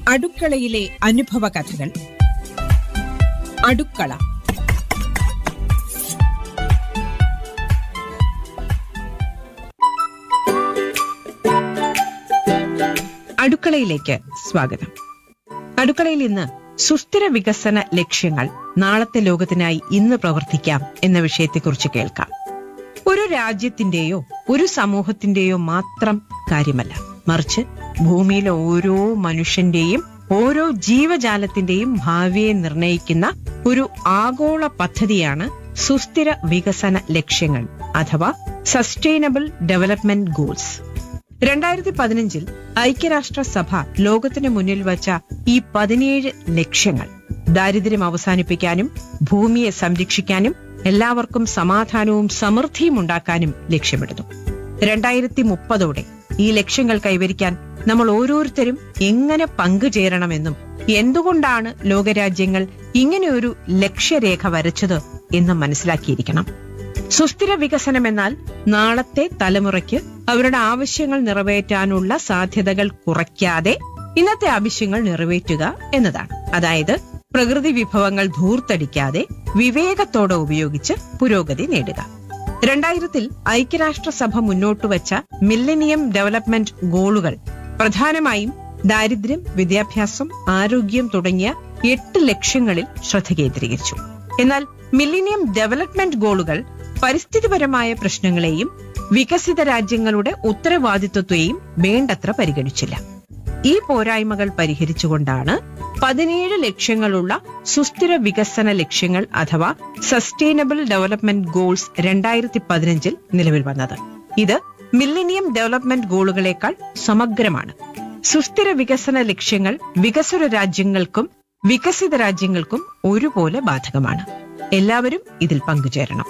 അടുക്കളയിലെ അനുഭവ കഥകൾ അടുക്കള അടുക്കളയിലേക്ക് സ്വാഗതം അടുക്കളയിൽ ഇന്ന് സുസ്ഥിര വികസന ലക്ഷ്യങ്ങൾ നാളത്തെ ലോകത്തിനായി ഇന്ന് പ്രവർത്തിക്കാം എന്ന വിഷയത്തെക്കുറിച്ച് കേൾക്കാം ഒരു രാജ്യത്തിന്റെയോ ഒരു സമൂഹത്തിന്റെയോ മാത്രം കാര്യമല്ല മറിച്ച് ഭൂമിയിലെ ഓരോ മനുഷ്യന്റെയും ഓരോ ജീവജാലത്തിന്റെയും ഭാവിയെ നിർണയിക്കുന്ന ഒരു ആഗോള പദ്ധതിയാണ് സുസ്ഥിര വികസന ലക്ഷ്യങ്ങൾ അഥവാ സസ്റ്റൈനബിൾ ഡെവലപ്മെന്റ് ഗോൾസ് രണ്ടായിരത്തി പതിനഞ്ചിൽ ഐക്യരാഷ്ട്രസഭ ലോകത്തിന് മുന്നിൽ വച്ച ഈ പതിനേഴ് ലക്ഷ്യങ്ങൾ ദാരിദ്ര്യം അവസാനിപ്പിക്കാനും ഭൂമിയെ സംരക്ഷിക്കാനും എല്ലാവർക്കും സമാധാനവും സമൃദ്ധിയും ഉണ്ടാക്കാനും ലക്ഷ്യമിടുന്നു രണ്ടായിരത്തി മുപ്പതോടെ ഈ ലക്ഷ്യങ്ങൾ കൈവരിക്കാൻ നമ്മൾ ഓരോരുത്തരും എങ്ങനെ പങ്കുചേരണമെന്നും എന്തുകൊണ്ടാണ് ലോകരാജ്യങ്ങൾ ഇങ്ങനെയൊരു ലക്ഷ്യരേഖ വരച്ചത് എന്നും മനസ്സിലാക്കിയിരിക്കണം സുസ്ഥിര വികസനം എന്നാൽ നാളത്തെ തലമുറയ്ക്ക് അവരുടെ ആവശ്യങ്ങൾ നിറവേറ്റാനുള്ള സാധ്യതകൾ കുറയ്ക്കാതെ ഇന്നത്തെ ആവശ്യങ്ങൾ നിറവേറ്റുക എന്നതാണ് അതായത് പ്രകൃതി വിഭവങ്ങൾ ധൂർത്തടിക്കാതെ വിവേകത്തോടെ ഉപയോഗിച്ച് പുരോഗതി നേടുക രണ്ടായിരത്തിൽ ഐക്യരാഷ്ട്രസഭ മുന്നോട്ട് വച്ച മില്ലനിയം ഡെവലപ്മെന്റ് ഗോളുകൾ പ്രധാനമായും ദാരിദ്ര്യം വിദ്യാഭ്യാസം ആരോഗ്യം തുടങ്ങിയ എട്ട് ലക്ഷ്യങ്ങളിൽ ശ്രദ്ധ കേന്ദ്രീകരിച്ചു എന്നാൽ മില്ലിനിയം ഡെവലപ്മെന്റ് ഗോളുകൾ പരിസ്ഥിതിപരമായ പ്രശ്നങ്ങളെയും വികസിത രാജ്യങ്ങളുടെ ഉത്തരവാദിത്വത്തെയും വേണ്ടത്ര പരിഗണിച്ചില്ല ഈ പോരായ്മകൾ പരിഹരിച്ചുകൊണ്ടാണ് പതിനേഴ് ലക്ഷ്യങ്ങളുള്ള സുസ്ഥിര വികസന ലക്ഷ്യങ്ങൾ അഥവാ സസ്റ്റൈനബിൾ ഡെവലപ്മെന്റ് ഗോൾസ് രണ്ടായിരത്തി പതിനഞ്ചിൽ നിലവിൽ വന്നത് ഇത് മില്ലിനിയം ഡെവലപ്മെന്റ് ഗോളുകളെക്കാൾ സമഗ്രമാണ് സുസ്ഥിര വികസന ലക്ഷ്യങ്ങൾ വികസ്വര രാജ്യങ്ങൾക്കും വികസിത രാജ്യങ്ങൾക്കും ഒരുപോലെ ബാധകമാണ് എല്ലാവരും ഇതിൽ പങ്കുചേരണം